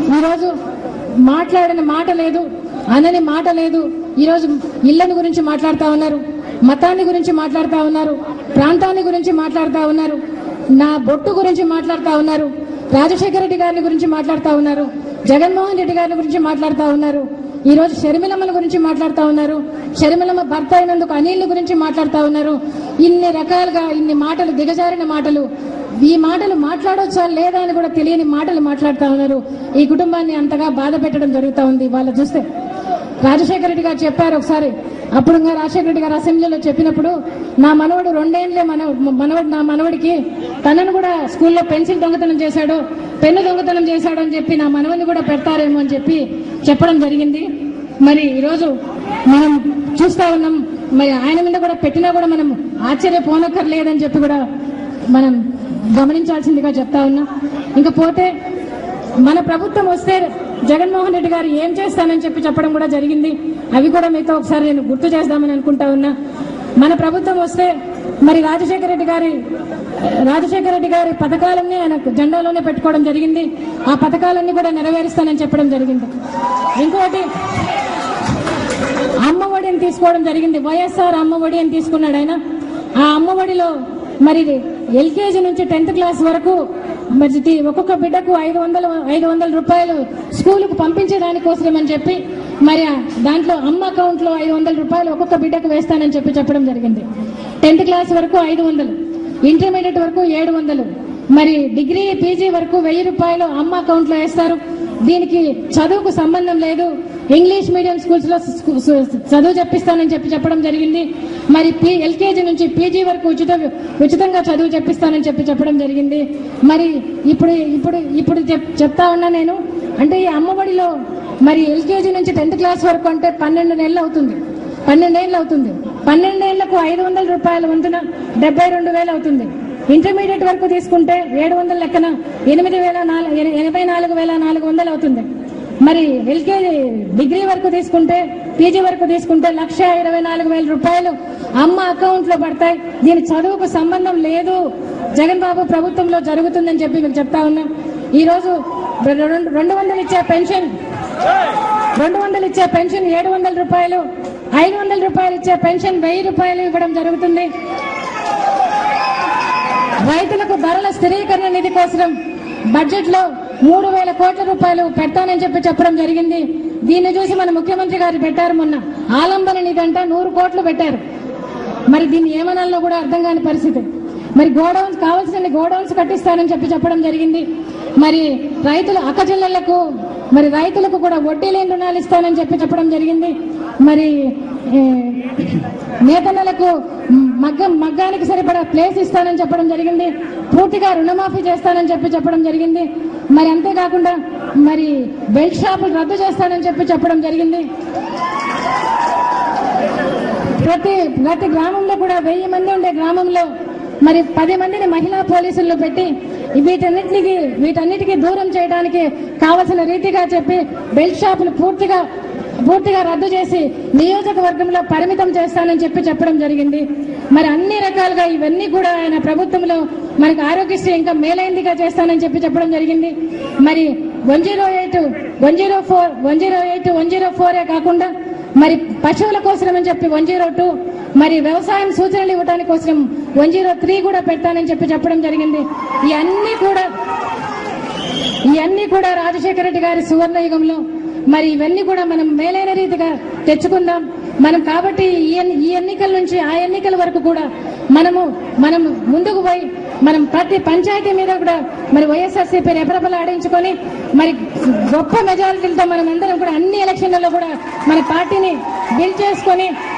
ఈరోజు మాట్లాడిన మాట లేదు అనని మాట లేదు ఈరోజు ఇళ్ళని గురించి మాట్లాడుతా ఉన్నారు మతాన్ని గురించి మాట్లాడుతా ఉన్నారు ప్రాంతాన్ని గురించి మాట్లాడుతా ఉన్నారు నా బొట్టు గురించి మాట్లాడుతా ఉన్నారు రాజశేఖర రెడ్డి గారిని గురించి మాట్లాడుతా ఉన్నారు జగన్మోహన్ రెడ్డి గారిని గురించి మాట్లాడుతా ఉన్నారు ఈ రోజు షర్మిలమ్మల గురించి మాట్లాడుతా ఉన్నారు షర్మిలమ్మ భర్త అయినందుకు అనిల్ గురించి మాట్లాడుతా ఉన్నారు ఇన్ని రకాలుగా ఇన్ని మాటలు దిగజారిన మాటలు ఈ మాటలు మాట్లాడొచ్చా లేదా అని కూడా తెలియని మాటలు మాట్లాడుతా ఉన్నారు ఈ కుటుంబాన్ని అంతగా బాధ పెట్టడం జరుగుతా ఉంది వాళ్ళు చూస్తే రాజశేఖర రెడ్డి గారు చెప్పారు ఒకసారి అప్పుడు ఇంకా రాజశేఖర రెడ్డి గారు అసెంబ్లీలో చెప్పినప్పుడు నా మనవడు రెండేళ్లే మన మనవడు నా మనవడికి తనను కూడా స్కూల్లో పెన్సిల్ దొంగతనం చేశాడు పెన్ను దొంగతనం చేశాడు అని చెప్పి నా మనవడిని కూడా పెడతారేమో అని చెప్పి చెప్పడం జరిగింది మరి ఈరోజు మనం చూస్తా ఉన్నాం మరి ఆయన మీద కూడా పెట్టినా కూడా మనం ఆశ్చర్యపోనక్కర్లేదని చెప్పి కూడా మనం గమనించాల్సిందిగా చెప్తా ఉన్నా ఇంకా పోతే మన ప్రభుత్వం వస్తే జగన్మోహన్ రెడ్డి గారు ఏం చేస్తానని చెప్పి చెప్పడం కూడా జరిగింది అవి కూడా మీతో ఒకసారి నేను గుర్తు చేద్దామని అనుకుంటా ఉన్నా మన ప్రభుత్వం వస్తే మరి రాజశేఖర రెడ్డి గారి రాజశేఖర రెడ్డి గారి పథకాలన్నీ ఆయన జెండాలోనే పెట్టుకోవడం జరిగింది ఆ పథకాలన్నీ కూడా నెరవేరుస్తానని చెప్పడం జరిగింది ఇంకోటి అమ్మఒడి అని తీసుకోవడం జరిగింది వైఎస్ఆర్ అమ్మఒడి అని తీసుకున్నాడు ఆయన ఆ అమ్మఒడిలో మరి ఎల్కేజీ నుంచి టెన్త్ క్లాస్ వరకు మరి ది- ఒక్కొక్క బిడ్డకు ఐదు వందల ఐదు వందల రూపాయలు స్కూలుకు పంపించేదానికోసం అని చెప్పి మరి ఆ దాంట్లో అమ్మ అకౌంట్ లో ఐదు వందల రూపాయలు ఒక్కొక్క బిడ్డకు వేస్తానని చెప్పి చెప్పడం జరిగింది టెన్త్ క్లాస్ వరకు ఐదు వందలు ఇంటర్మీడియట్ వరకు ఏడు వందలు మరి డిగ్రీ పీజీ వరకు వెయ్యి రూపాయలు అమ్మ అకౌంట్ లో వేస్తారు దీనికి చదువుకు సంబంధం లేదు ఇంగ్లీష్ మీడియం స్కూల్స్ లో స్కూ- సు- చదువు చెప్పిస్తానని చెప్పి చెప్పడం జరిగింది మరి పి- ఎల్కేజీ నుంచి పీజీ వరకు ఉచిత ఉచితంగా చదువు చెప్పిస్తానని చెప్పి చెప్పడం జరిగింది మరి ఇప్పుడు ఇప్పుడు ఇప్పుడు చెప్- చెప్తా ఉన్నా నేను అంటే ఈ అమ్మఒడిలో మరి ఎల్కేజీ నుంచి టెన్త్ క్లాస్ వరకు అంటే పన్నెండు నెలలు అవుతుంది పన్నెండేళ్ళు అవుతుంది పన్నెండేళ్లకు ఐదు వందల రూపాయల వంతున డెబ్బై రెండు వేలు అవుతుంది ఇంటర్మీడియట్ వరకు తీసుకుంటే ఏడు వందల లెక్కన ఎనిమిది వేల నాలుగు ఎనభై నాలుగు వేల నాలుగు వందలు అవుతుంది మరి ఎల్కేజీ డిగ్రీ వరకు తీసుకుంటే పీజీ వరకు తీసుకుంటే లక్ష ఇరవై నాలుగు వేల రూపాయలు అమ్మ అకౌంట్ లో పడతాయి దీని చదువుకు సంబంధం లేదు జగన్ బాబు ప్రభుత్వంలో జరుగుతుందని చెప్పి మీకు చెప్తా ఉన్నాం ఈ రోజు రెండు రెండు వందలు ఇచ్చే పెన్షన్ రెండు వందలు ఇచ్చే పెన్షన్ ఏడు వందల రూపాయలు ఐదు వందల రూపాయలు ఇచ్చే పెన్షన్ వెయ్యి రూపాయలు ఇవ్వడం జరుగుతుంది రైతులకు ధరల స్థిరీకరణ నిధి కోసం బడ్జెట్ లో మూడు వేల కోట్ల రూపాయలు పెడతానని చెప్పి చెప్పడం జరిగింది దీన్ని చూసి మన ముఖ్యమంత్రి గారు పెట్టారు మొన్న ఆలంబన నిధి అంట నూరు కోట్లు పెట్టారు మరి దీన్ని ఏమనాలో కూడా అర్థం కాని పరిస్థితి మరి గోడౌన్స్ కావాల్సిన గోడౌన్స్ కట్టిస్తానని చెప్పి చెప్పడం జరిగింది మరి రైతులు అక్కజిల్లలకు మరి రైతులకు కూడా వడ్డీ లేని రుణాలు ఇస్తానని చెప్పి చెప్పడం జరిగింది మరి ఏ, నేతన్నలకు మగ్గం మగ్గానికి సరిపడా ప్లేస్ ఇస్తానని చెప్పడం జరిగింది పూర్తిగా రుణమాఫీ చేస్తానని చెప్పి చెప్పడం జరిగింది మరి అంతేకాకుండా మరి బెల్ట్ షాపులు రద్దు చేస్తానని చెప్పి చెప్పడం జరిగింది ప్రతి ప్రతి గ్రామంలో కూడా వెయ్యి మంది ఉండే గ్రామంలో మరి పది మందిని మహిళా పోలీసులను పెట్టి వీటన్నిటికి వీటన్నిటికీ దూరం చేయడానికి కావలసిన రీతిగా చెప్పి బెల్ట్ షాపులు పూర్తిగా పూర్తిగా రద్దు చేసి నియోజకవర్గంలో పరిమితం చేస్తానని చెప్పి చెప్పడం జరిగింది మరి అన్ని రకాలుగా ఇవన్నీ కూడా ఆయన ప్రభుత్వంలో మనకు ఆరోగ్యశ్రీ ఇంకా మేలైందిగా చేస్తానని చెప్పి చెప్పడం జరిగింది మరి one zero eight one zero four one zero eight one zero ఫోరే కాకుండా మరి పశువుల కోసం అని చెప్పి వన్ జీరో టూ మరి వ్యవసాయం సూచనలు ఇవ్వడానికి కోసం వన్ జీరో త్రీ కూడా పెడతానని చెప్పి చెప్పడం జరిగింది ఇవన్నీ కూడా ఇవన్నీ కూడా రాజశేఖర రెడ్డి గారి సువర్ణ యుగంలో మరి ఇవన్నీ కూడా మనం మేలైన రీతిగా తెచ్చుకుందాం మనం కాబట్టి ఈ ఎన్ని- ఈ ఎన్నికల నుంచి ఆ ఎన్నికల వరకు కూడా మనము మనం ముందుకు పోయి మనం ప్రతి పంచాయతీ మీద కూడా మరి వైఎస్ఆర్సీపీ రెపరెపలు ఆడించుకొని మరి గొప్ప మెజారిటీలతో మనం అందరం కూడా అన్ని ఎలక్షన్లలో కూడా మన పార్టీని బిల్డ్ చేసుకొని